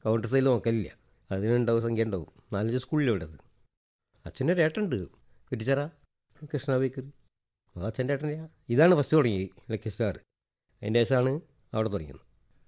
counter സൈഡിൽ നോക്കലില്ല അതിനുണ്ടാവും സംഖ്യ ഉണ്ടാവും നാലഞ്ച് സ്കൂളിൽ ഇവിടെ അത് അച്ഛൻ്റെ ഒരു ഏട്ടനുണ്ട് കുറ്റിച്ചറ കൃഷ്ണ ബേക്കറി ആ അച്ഛൻ്റെ ഏട്ടൻ്റെ ഇതാണ് ഫസ്റ്റ് തുടങ്ങി ലക്കി സ്റ്റാർ അതിൻ്റെ ശേഷമാണ് അവിടെ തുടങ്ങിയത്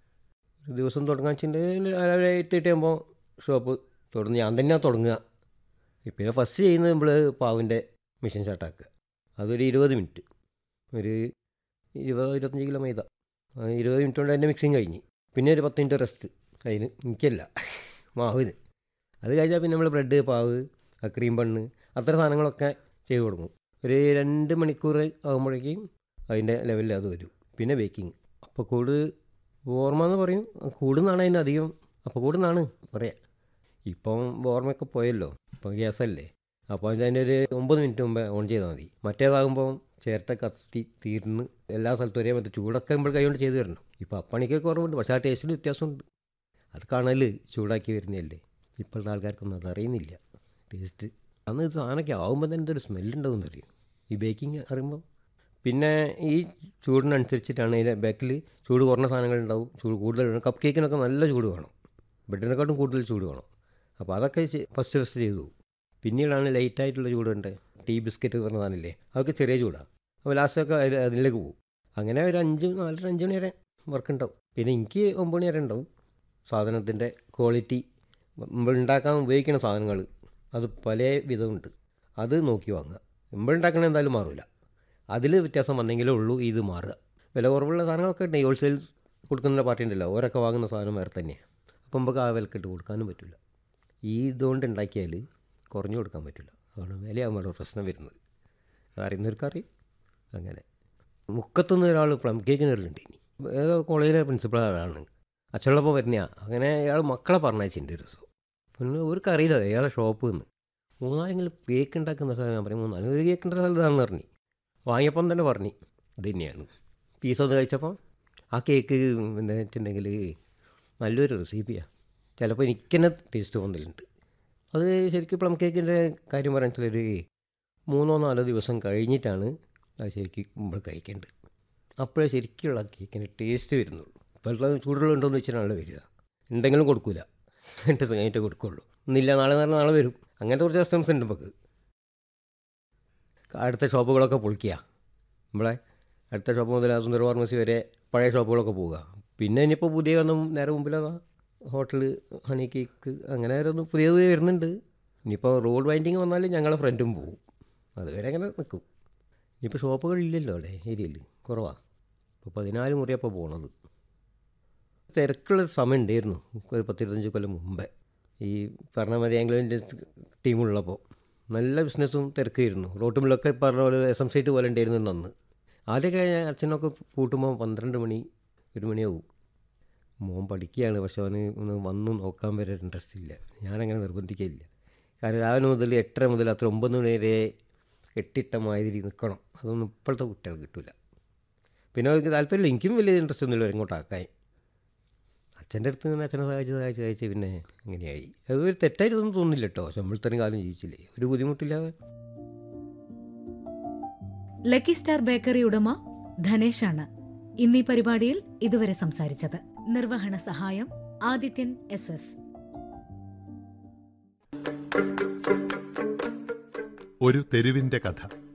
ഒരു ദിവസം തുടങ്ങാൻ വെച്ചിട്ടുണ്ടെങ്കിൽ രാവിലെ എട്ട് എട്ടാകുമ്പോൾ ഷോപ്പ് തുടങ്ങി ഞാൻ തന്നെയാണ് തുടങ്ങുക പിന്നെ ഫസ്റ്റ് ചെയ്യുന്നത് നമ്മൾ പാവിൻ്റെ മെഷീൻ സ്റ്റാർട്ടാക്കുക അതൊരു ഇരുപത് മിനിറ്റ് ഒരു ഇരുപത് ഇരുപത്തഞ്ച് കിലോ മൈദ ആ ഇരുപത് മിനിറ്റ് കൊണ്ട് അതിൻ്റെ മിക്സിങ് കഴിഞ്ഞ് പിന്നെ ഒരു പത്ത് മിനിറ്റ് റെസ്റ്റ് അതിന് എനിക്കല്ല മാവിന് അത് കഴിഞ്ഞാൽ പിന്നെ നമ്മൾ ബ്രെഡ് പാവ് ആ ക്രീം ബണ്ണ് അത്ര സാധനങ്ങളൊക്കെ ചെയ്ത് കൊടുക്കും ഒരു രണ്ട് മണിക്കൂർ ആകുമ്പോഴേക്കും അതിൻ്റെ ലെവലിൽ അത് വരും പിന്നെ ബേക്കിംഗ് അപ്പോൾ കൂട് ഓർമ്മ എന്ന് പറയും കൂടുന്നാണ് അതിന് അധികം അപ്പോൾ കൂടുന്നാണ് പറയാം ഇപ്പം ഓർമ്മയൊക്കെ പോയല്ലോ ഇപ്പം ഗ്യാസല്ലേ അപ്പോൾ അതിൻ്റെ ഒരു ഒമ്പത് മിനിറ്റ് മുമ്പേ ഓൺ ചെയ്താൽ മതി മറ്റേതാകുമ്പോൾ ചിരട്ട കത്തി തീർന്ന് എല്ലാ സ്ഥലത്തും ഒരേ മറ്റേ ചൂടൊക്കെ നമ്മൾ കൈകൊണ്ട് ചെയ്ത് തരണം ഇപ്പോൾ അപ്പണിക്ക് കുറവുണ്ട് പക്ഷേ ആ ടേസ്റ്റിന് വ്യത്യാസമുണ്ട് അത് കാണൽ ചൂടാക്കി വരുന്നതല്ലേ ഇപ്പോഴത്തെ ആൾക്കാർക്കൊന്നും അത് അറിയുന്നില്ല ടേസ്റ്റ് അന്ന് ഇത് സാധനമൊക്കെ ആകുമ്പോൾ തന്നെ എന്തൊരു സ്മെല്ലുണ്ടാവും അറിയും ഈ ബേക്കിംഗ് അറിയുമ്പോൾ പിന്നെ ഈ ചൂടിനനുസരിച്ചിട്ടാണ് അതിൻ്റെ ബാക്കിൽ ചൂട് കുറഞ്ഞ സാധനങ്ങളുണ്ടാവും ചൂട് കൂടുതൽ വേണം കപ്പ് കേക്കിനൊക്കെ നല്ല ചൂട് വേണം ബ്രെഡിനെക്കാട്ടും കൂടുതൽ ചൂട് വേണം അപ്പോൾ അതൊക്കെ ഫസ്റ്റ് ഫസ്റ്റ് ചെയ്തു പിന്നീടാണ് ലൈറ്റായിട്ടുള്ള ചൂടുണ്ട് ടീ ബിസ്ക്കറ്റ് പറഞ്ഞ സാധനമില്ലേ അതൊക്കെ ചെറിയ ചൂടാണ് അപ്പോൾ ലാസ്റ്റൊക്കെ അതിൽ അതിലേക്ക് പോകും അങ്ങനെ ഒരു അഞ്ച് നാലര അഞ്ച് മണി വരെ വർക്ക് ഉണ്ടാവും പിന്നെ എനിക്ക് ഒമ്പത് മണി വരെ ഉണ്ടാവും സാധനത്തിൻ്റെ ക്വാളിറ്റി നമ്മൾ ഉണ്ടാക്കാൻ ഉപയോഗിക്കുന്ന സാധനങ്ങൾ അത് പല വിധമുണ്ട് അത് നോക്കി വാങ്ങുക നമ്മൾ ഉണ്ടാക്കണ എന്തായാലും മാറില്ല അതിൽ വ്യത്യാസം വന്നെങ്കിലേ ഉള്ളൂ ഇത് മാറുക വില കുറവുള്ള സാധനങ്ങളൊക്കെ ഉണ്ട് ഈ ഹോൾസെയിൽ കൊടുക്കുന്ന പാർട്ടി ഉണ്ടല്ലോ ഓരൊക്കെ വാങ്ങുന്ന സാധനം വേറെ തന്നെയാണ് അപ്പം നമുക്ക് ആ വിലക്കിട്ട് കൊടുക്കാനും പറ്റില്ല ഈ ഇതുകൊണ്ട് ഉണ്ടാക്കിയാൽ കുറഞ്ഞു കൊടുക്കാൻ പറ്റില്ല അതാണ് വിലയാകുമ്പോൾ പ്രശ്നം വരുന്നത് അറിയുന്നവർക്ക് അറിയും അങ്ങനെ മുക്കത്തുനിന്ന് ഒരാൾ പ്ലം കേക്കിന് വരലുണ്ട് ഇനി ഏതോ കോളേജിലെ പ്രിൻസിപ്പൾ ആളാണ് അച്ഛനുള്ളപ്പോൾ വരുന്ന അങ്ങനെ അയാൾ മക്കളെ പറഞ്ഞയച്ചിട്ടുണ്ട് ഒരു ദിവസം പിന്നെ അവർക്ക് അറിയില്ല അയാളെ ഷോപ്പ് നിന്ന് മൂന്നാലെങ്കിലും കേക്ക് ഉണ്ടാക്കുന്ന സ്ഥലം ഞാൻ പറയും മൂന്നാലും ഒരു കേക്ക് ഉണ്ടാക്കുന്ന സ്ഥലത്താണെന്ന് പറഞ്ഞു വാങ്ങിയപ്പം തന്നെ പറഞ്ഞു ഇത് തന്നെയാണ് പീസ് ഒന്ന് കഴിച്ചപ്പോൾ ആ കേക്ക് എന്താ വെച്ചിട്ടുണ്ടെങ്കിൽ നല്ലൊരു റെസിപ്പിയാണ് ചിലപ്പോൾ എനിക്ക് തന്നെ ടേസ്റ്റ് തോന്നലുണ്ട് അത് ശരിക്കും പ്ലം കേക്കിൻ്റെ കാര്യം പറയാൻ വെച്ചാൽ ഒരു മൂന്നോ നാലോ ദിവസം കഴിഞ്ഞിട്ടാണ് അത് ശരിക്കും നമ്മൾ കഴിക്കേണ്ടത് അപ്പോഴേ ശരിക്കുള്ള കേക്കിന് ടേസ്റ്റ് വരുന്നുള്ളൂ ഇപ്പോഴത്തെ ചൂടുകളുണ്ടോയെന്ന് വെച്ചിട്ടാണല്ലോ വരിക ഉണ്ടെങ്കിലും കൊടുക്കില്ല രണ്ട് ദിവസം കഴിഞ്ഞിട്ട് കൊടുക്കുള്ളൂ ഇന്നില്ല നാളെ നാളെ നാളെ വരും അങ്ങനത്തെ കുറച്ച് കസ്റ്റമേഴ്സ് ഉണ്ട് നമുക്ക് അടുത്ത ഷോപ്പുകളൊക്കെ പൊളിക്കുക നമ്മളെ അടുത്ത ഷോപ്പ് മുതൽ ആ സുന്ദർ ഫാർമസി വരെ പഴയ ഷോപ്പുകളൊക്കെ പോവുക പിന്നെ ഇനിയിപ്പോൾ പുതിയ ഒന്നും നേരെ മുമ്പിലതാ ഹോട്ടൽ ഹണി കേക്ക് അങ്ങനെ ഓരോന്ന് പുതിയ പുതിയ വരുന്നുണ്ട് ഇനിയിപ്പോൾ റോഡ് വൈൻഡിങ് വന്നാൽ ഞങ്ങളെ ഫ്രണ്ടും പോവും അതുവരെ അങ്ങനെ നിൽക്കും ഇനിയിപ്പോൾ ഷോപ്പുകളില്ലല്ലോ അവിടെ ഏരിയയിൽ കുറവാണ് ഇപ്പോൾ പതിനാല് മുറിയപ്പോൾ പോണത് തിരക്കുള്ള സമയം ഉണ്ടായിരുന്നു ഒരു പത്തിരുപത്തഞ്ച് കൊല്ലം മുമ്പേ ഈ പറഞ്ഞ മതി ആംഗ്ലോ ടീമുള്ളപ്പോൾ നല്ല ബിസിനസ്സും തിരക്കായിരുന്നു റോട്ടുമില്ലൊക്കെ പറഞ്ഞ പോലെ എസ് എം സൈറ്റ് പോലെ ഉണ്ടായിരുന്നു അന്ന് ആദ്യമൊക്കെ അച്ഛനൊക്കെ കൂട്ടുമ്പോൾ പന്ത്രണ്ട് മണി ഒരു മണിയാവും മോൻ പഠിക്കുകയാണ് പക്ഷെ അവന് ഒന്ന് വന്ന് നോക്കാൻ വരെ ഇൻട്രസ്റ്റ് ഇല്ല ഞാനങ്ങനെ നിർബന്ധിക്കില്ല കാരണം രാവിലെ മുതൽ എട്ടര മുതൽ അത്ര ഒമ്പത് മണി വരെ എട്ടിട്ട മാതിരി നിൽക്കണം അതൊന്നും ഇപ്പോഴത്തെ കുട്ടികൾക്ക് കിട്ടില്ല പിന്നെ അവർക്ക് താല്പര്യമില്ല എനിക്കും വലിയ ഇൻട്രസ്റ്റ് ഒന്നുമില്ല ഇങ്ങോട്ടാക്കാൻ അച്ഛൻ്റെ അടുത്ത് നിന്ന് അച്ഛനെ സഹായിച്ച് സഹായിച്ച് സഹായിച്ച് പിന്നെ അങ്ങനെയായി അത് ഒരു തെറ്റായിട്ടൊന്നും തോന്നുന്നില്ല കേട്ടോ പക്ഷെ നമ്മൾ ഇത്രയും കാലം ജീവിച്ചില്ലേ ഒരു ബുദ്ധിമുട്ടില്ലാതെ ലക്കി സ്റ്റാർ ബേക്കറി ഉടമ ധനേഷാണ് ഇന്നീ പരിപാടിയിൽ ഇതുവരെ സംസാരിച്ചത് നിർവഹണ സഹായം ആദിത്യൻ എസ് എസ് ഒരു തെരുവിന്റെ കഥ